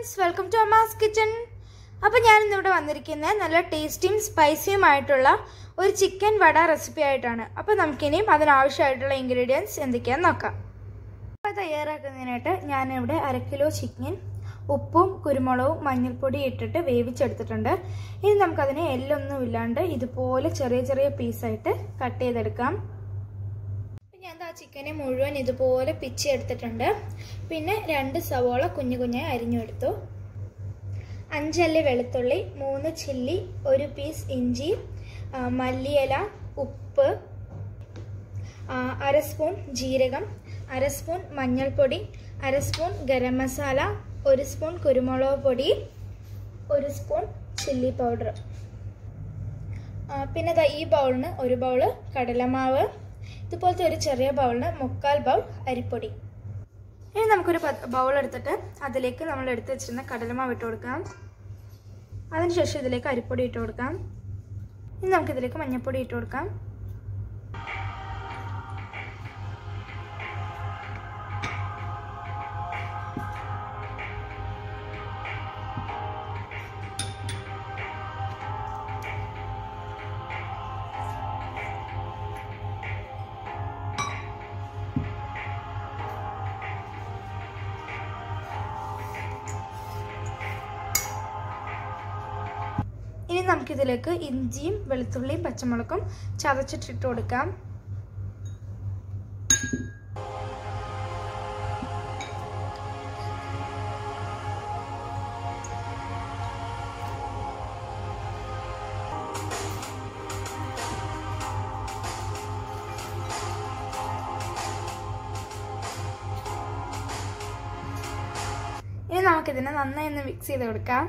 friends welcome to Amma's kitchen അപ്പോൾ ഞാൻ ഇന്നിവിടെ വന്നിരിക്കുന്നത് നല്ല ടേസ്റ്റിയും സ്പൈസിയുമായിട്ടുള്ള ഒരു ചിക്കൻ വട റെസിപ്പി ആയിട്ടാണ് അപ്പോൾ നമുക്കിനിയും അതിനാവശ്യമായിട്ടുള്ള ഇൻഗ്രീഡിയൻസ് എന്തൊക്കെയാണെന്ന് നോക്കാം അപ്പോൾ തയ്യാറാക്കുന്നതിനായിട്ട് ഞാനിവിടെ അര കിലോ ചിക്കൻ ഉപ്പും കുരുമുളകും മഞ്ഞൾപ്പൊടി ഇട്ടിട്ട് വേവിച്ചെടുത്തിട്ടുണ്ട് ഇനി നമുക്കതിനെ എല്ലൊന്നും ഇല്ലാണ്ട് ഇതുപോലെ ചെറിയ ചെറിയ പീസായിട്ട് കട്ട് ചെയ്തെടുക്കാം ഞാൻ ആ ചിക്കനെ മുഴുവൻ ഇതുപോലെ പിച്ചി എടുത്തിട്ടുണ്ട് പിന്നെ രണ്ട് സവോള കുഞ്ഞു കുഞ്ഞായി അരിഞ്ഞു എടുത്തു അഞ്ചല്ലി വെളുത്തുള്ളി മൂന്ന് ചില്ലി ഒരു പീസ് ഇഞ്ചി മല്ലിയില ഉപ്പ് അര സ്പൂൺ ജീരകം അര സ്പൂൺ മഞ്ഞൾപ്പൊടി അര സ്പൂൺ ഗരം മസാല ഒരു സ്പൂൺ കുരുമുളക് പൊടി ഒരു സ്പൂൺ ചില്ലി പൗഡർ പിന്നെ ഈ ബൗളിന് ഒരു ബൗള് കടലമാവ് ഇതുപോലത്തെ ഒരു ചെറിയ ബൗളിന് മുക്കാൽ ബൗൾ അരിപ്പൊടി ഇനി നമുക്കൊരു ബൗൾ എടുത്തിട്ട് അതിലേക്ക് നമ്മൾ എടുത്ത് വെച്ചിരുന്ന കടലമാവ് ഇട്ട് കൊടുക്കാം അതിനുശേഷം ഇതിലേക്ക് അരിപ്പൊടി ഇട്ട് കൊടുക്കാം ഇനി നമുക്കിതിലേക്ക് മഞ്ഞൾപ്പൊടി ഇട്ട് കൊടുക്കാം ഇനി നമുക്കിതിലേക്ക് ഇഞ്ചിയും വെളുത്തുള്ളിയും പച്ചമുളകും ചതച്ചിട്ടിട്ട് കൊടുക്കാം ഇനി നമുക്കിതിനെ നന്നായി ഒന്ന് മിക്സ് ചെയ്ത് കൊടുക്കാം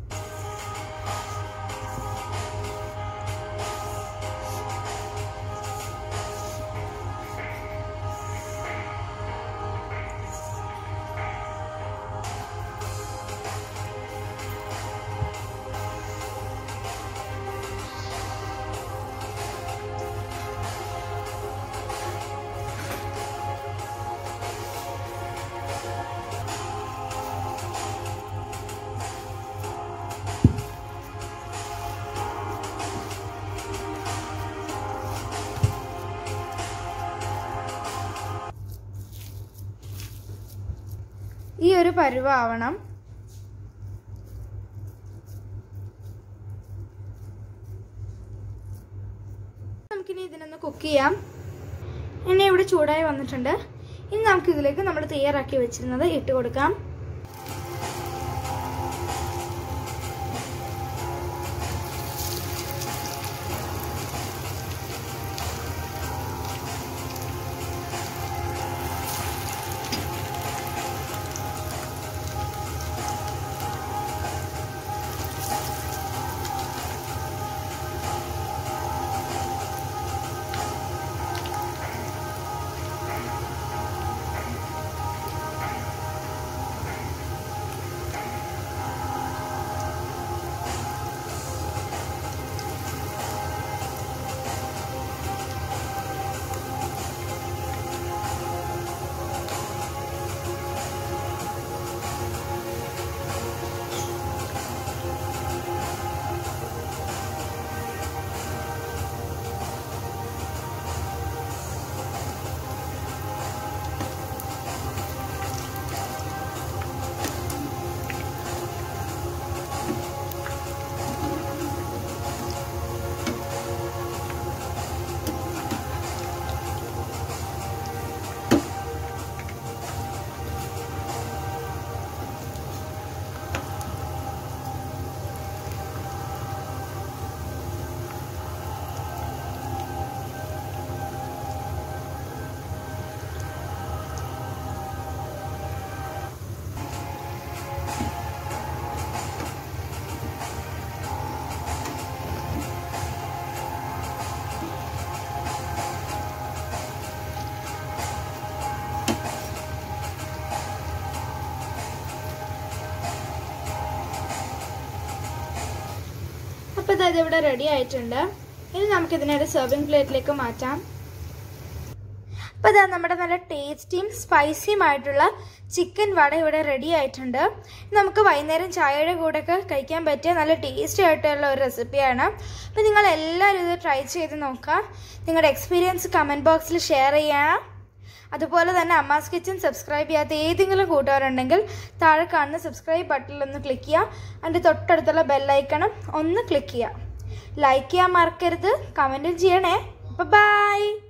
ഈ ഒരു പരുവാവണം നമുക്കിനി ഇതിനൊന്ന് കുക്ക് ചെയ്യാം എണ്ണ ഇവിടെ ചൂടായി വന്നിട്ടുണ്ട് ഇനി നമുക്ക് ഇതിലേക്ക് നമ്മൾ തയ്യാറാക്കി വെച്ചിരുന്നത് ഇട്ട് കൊടുക്കാം അപ്പോൾ ഇത് ഇവിടെ റെഡി ആയിട്ടുണ്ട് ഇനി നമുക്കിതിനെ ഒരു സെർവിങ് പ്ലേറ്റിലേക്ക് മാറ്റാം അപ്പോൾ ഇതാ നമ്മുടെ നല്ല ടേസ്റ്റിയും സ്പൈസിയും ആയിട്ടുള്ള ചിക്കൻ വട ഇവിടെ റെഡി ആയിട്ടുണ്ട് നമുക്ക് വൈകുന്നേരം ചായയുടെ കൂടെയൊക്കെ കഴിക്കാൻ പറ്റിയ നല്ല ടേസ്റ്റി ആയിട്ടുള്ള ഒരു റെസിപ്പിയാണ് അപ്പോൾ നിങ്ങൾ എല്ലാവരും ഇത് ട്രൈ ചെയ്ത് നോക്കുക നിങ്ങളുടെ എക്സ്പീരിയൻസ് കമൻറ്റ് ബോക്സിൽ ഷെയർ ചെയ്യണം അതുപോലെ തന്നെ അമ്മാസ് കിച്ചൻ സബ്സ്ക്രൈബ് ചെയ്യാത്ത ഏതെങ്കിലും കൂട്ടുകാരുണ്ടെങ്കിൽ താഴെ കാണുന്ന സബ്സ്ക്രൈബ് ബട്ടണിൽ ഒന്ന് ക്ലിക്ക് ചെയ്യുക അതിൻ്റെ തൊട്ടടുത്തുള്ള ബെല്ലൈക്കണം ഒന്ന് ക്ലിക്ക് ചെയ്യുക ലൈക്ക് ചെയ്യാൻ മറക്കരുത് കമൻറ്റും ചെയ്യണേ അപ്പോൾ ബൈ